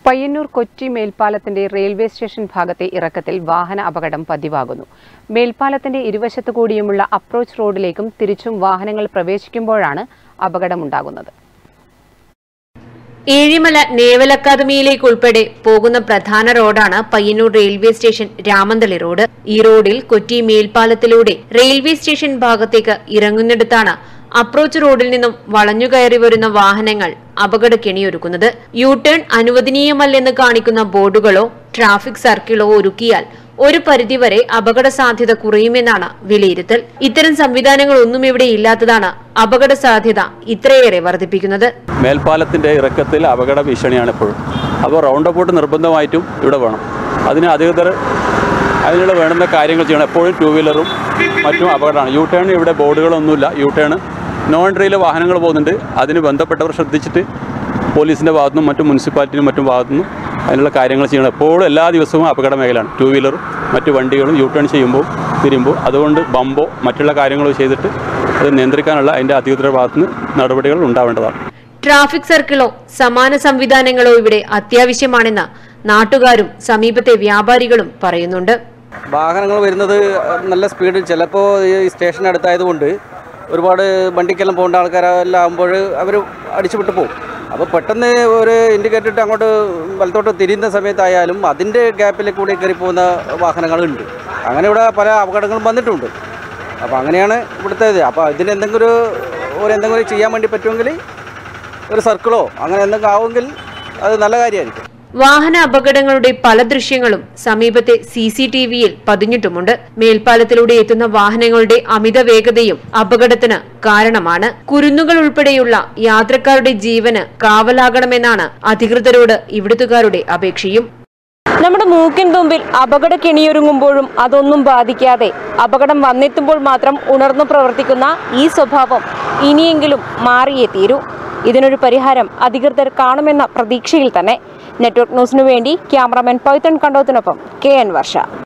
പയ്യന്നൂർ കൊച്ചി മേൽപ്പാലത്തിന്റെ railway station ഭാഗത്തെ ഇറക്കത്തിൽ വാഹന അപകടം പതിവാകുന്നു മേൽപ്പാലത്തിന്റെ ഇരുവശത്തു കൂടിയുമുള്ള അപ്രോച്ച് റോഡിലേക്കും തിരിച്ചും വാഹനങ്ങൾ പ്രവേശിക്കുമ്പോഴാണ് അപകടമുണ്ടാകുന്നത് ഏഴിമല നേവൽ അക്കാദമിയിലേക്ക് ഉൾപ്പെടെ പോകുന്ന പ്രധാന റോഡാണ് Payyanur railway station Ramanthali road ഈ റോഡിൽ കൊച്ചി മേൽപ്പാലത്തിലൂടെ റെയിൽവേ സ്റ്റേഷൻ ഭാഗത്തേക്ക് ഇറങ്ങുന്നിടത്താണ് അപ്രോച്ച് റോഡിൽ നിന്നും വളഞ്ഞുകയറി വരുന്ന വാഹനങ്ങൾ അപകടക്കെണിയൊരുക്കുന്നത് യു ടേൺ അനുവദനീയമല്ലെന്ന് കാണിക്കുന്ന ബോർഡുകളോ ട്രാഫിക് സർക്കിളോ ഒരുക്കിയാൽ ഒരു പരിധിവരെ അപകട സാധ്യത കുറയുമെന്നാണ് വിലയിരുത്തൽ ഇത്തരം സംവിധാനങ്ങളൊന്നും ഇവിടെ ഇല്ലാത്തതാണ് അപകട സാധ്യത ഇത്രയേറെ വർദ്ധിപ്പിക്കുന്നത് മേൽപ്പാലത്തിൻ്റെ ഇറക്കത്തിൽ അപകട ഭീഷണിയാണ് എപ്പോഴും അപ്പോൾ റൗണ്ട് അബൌട്ട് നിർബന്ധമായിട്ടും ഇവിടെ വേണം അതിന് അധികൃതർ അതിനുള്ള വേണ്ടുന്ന കാര്യങ്ങൾ ചെയ്യണം എപ്പോഴും ടൂ വീലറും മറ്റും അപകടമാണ് യു ടേൺ ഇവിടെ ബോർഡുകളൊന്നുമില്ല യു ടേൺ നോൺ എൻട്രിയിലെ വാഹനങ്ങൾ പോകുന്നുണ്ട് അതിന് ബന്ധപ്പെട്ടവർ ശ്രദ്ധിച്ചിട്ട് പോലീസിൻ്റെ ഭാഗത്തുനിന്നും മറ്റും മുനിസിപ്പാലിറ്റിനും മറ്റും ഭാഗത്തുനിന്നും അതിനുള്ള കാര്യങ്ങൾ ചെയ്യണം എപ്പോഴും എല്ലാ ദിവസവും അപകട മേഖലയാണ് ടൂ വീലറും മറ്റു വണ്ടികളും യു ടേൺ ചെയ്യുമ്പോൾ തിരുമ്പോൾ അതുകൊണ്ട് ബമ്പോ മറ്റുള്ള കാര്യങ്ങളോ ചെയ്തിട്ട് അത് നിയന്ത്രിക്കാനുള്ള അതിൻ്റെ അധികൃതരുടെ ഭാഗത്തുനിന്ന് നടപടികൾ ഉണ്ടാവേണ്ടതാണ് ട്രാഫിക് സർക്കിളോ സമാന സംവിധാനങ്ങളോ ഇവിടെ അത്യാവശ്യമാണെന്ന് നാട്ടുകാരും സമീപത്തെ വ്യാപാരികളും പറയുന്നുണ്ട് വാഹനങ്ങൾ വരുന്നത് നല്ല സ്പീഡിൽ ചിലപ്പോൾ ഈ സ്റ്റേഷൻ അടുത്തായതുകൊണ്ട് ഒരുപാട് വണ്ടിക്കെല്ലാം പോകേണ്ട ആൾക്കാരെല്ലാം ആകുമ്പോൾ അവർ അടിച്ചു വിട്ട് പോകും അപ്പോൾ പെട്ടെന്ന് ഒരു ഇൻഡിക്കേറ്റർ ഇട്ട് അങ്ങോട്ട് വലത്തോട്ട് തിരിയുന്ന സമയത്തായാലും അതിൻ്റെ ഗ്യാപ്പിൽ കൂടി കയറി പോകുന്ന വാഹനങ്ങളുണ്ട് അങ്ങനെ ഇവിടെ പല അപകടങ്ങളും വന്നിട്ടുണ്ട് അപ്പോൾ അങ്ങനെയാണ് ഇവിടുത്തെ ഇത് അപ്പോൾ ഇതിന് എന്തെങ്കിലും ഒരു ഒരു എന്തെങ്കിലും ചെയ്യാൻ വേണ്ടി പറ്റുമെങ്കിൽ ഒരു സർക്കിളോ അങ്ങനെ എന്തെങ്കിലും ആവുമെങ്കിൽ അത് നല്ല കാര്യമായിരിക്കും വാഹന അപകടങ്ങളുടെ പല ദൃശ്യങ്ങളും സമീപത്തെ സി സി ടി വിയിൽ പതിഞ്ഞിട്ടുമുണ്ട് മേൽപ്പാലത്തിലൂടെ എത്തുന്ന വാഹനങ്ങളുടെ അമിത വേഗതയും അപകടത്തിന് കാരണമാണ് കുരുന്നുകൾ ഉൾപ്പെടെയുള്ള യാത്രക്കാരുടെ ജീവന് കാവലാകണമെന്നാണ് അധികൃതരോട് ഇവിടുത്തുകാരുടെ അപേക്ഷയും നമ്മുടെ മൂക്കിൻ തുമ്പിൽ അപകട കെണിയൊരുങ്ങുമ്പോഴും അതൊന്നും ബാധിക്കാതെ അപകടം വന്നെത്തുമ്പോൾ മാത്രം ഉണർന്നു പ്രവർത്തിക്കുന്ന ഈ സ്വഭാവം ഇനിയെങ്കിലും മാറിയേ തീരൂ ഇതിനൊരു പരിഹാരം അധികൃതർ കാണുമെന്ന പ്രതീക്ഷയിൽ തന്നെ നെറ്റ്വർക്ക് ന്യൂസിനു വേണ്ടി ക്യാമറാമാൻ പൈത്തൺ കണ്ടോത്തിനൊപ്പം കെ എൻ വർഷ